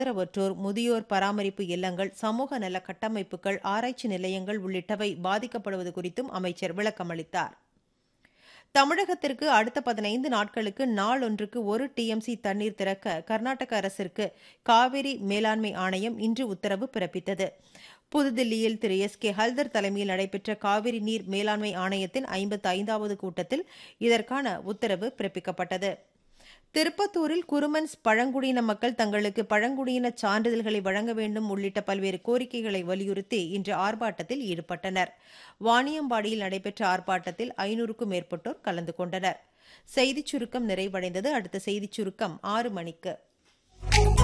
ஆதரவற்றோர் முதியோர் பராமரிப்பு இல்லங்கள் சமூக நல கட்டமைப்புகள் ஆராய்ச்சி நிலையங்கள் உள்ளிட்டவை பாதிக்கப்படுவது குறித்தும் அமைச்சர் விளக்கமளித்தார் தமிழகத்திற்கு அடுத்த பதினைந்து நாட்களுக்கு நாளொன்றுக்கு ஒரு டிஎம்சி தண்ணீர் திறக்க கர்நாடக அரசிற்கு காவிரி மேலாண்மை ஆணையம் இன்று உத்தரவு பிறப்பித்தது புதுதில்லியில் திரு எஸ் கே ஹல்தர் தலைமையில் நடைபெற்ற காவிரி நீர் மேலாண்மை ஆணையத்தின் ஐம்பத்தி ஐந்தாவது கூட்டத்தில் இதற்கான உத்தரவு பிறப்பிக்கப்பட்டது திருப்பத்தூரில் குருமன்ஸ் பழங்குடியின மக்கள் தங்களுக்கு பழங்குடியின சான்றிதழ்களை வழங்க வேண்டும் உள்ளிட்ட பல்வேறு கோரிக்கைகளை வலியுறுத்தி இன்று ஆர்ப்பாட்டத்தில் ஈடுபட்டனர் வாணியம்பாடியில் நடைபெற்ற ஆர்ப்பாட்டத்தில் ஐநூறுக்கும் மேற்பட்டோர் கலந்து கொண்டனர் செய்திச் சுருக்கம் நிறைவடைந்தது அடுத்த செய்திச் சுருக்கம் ஆறு மணிக்கு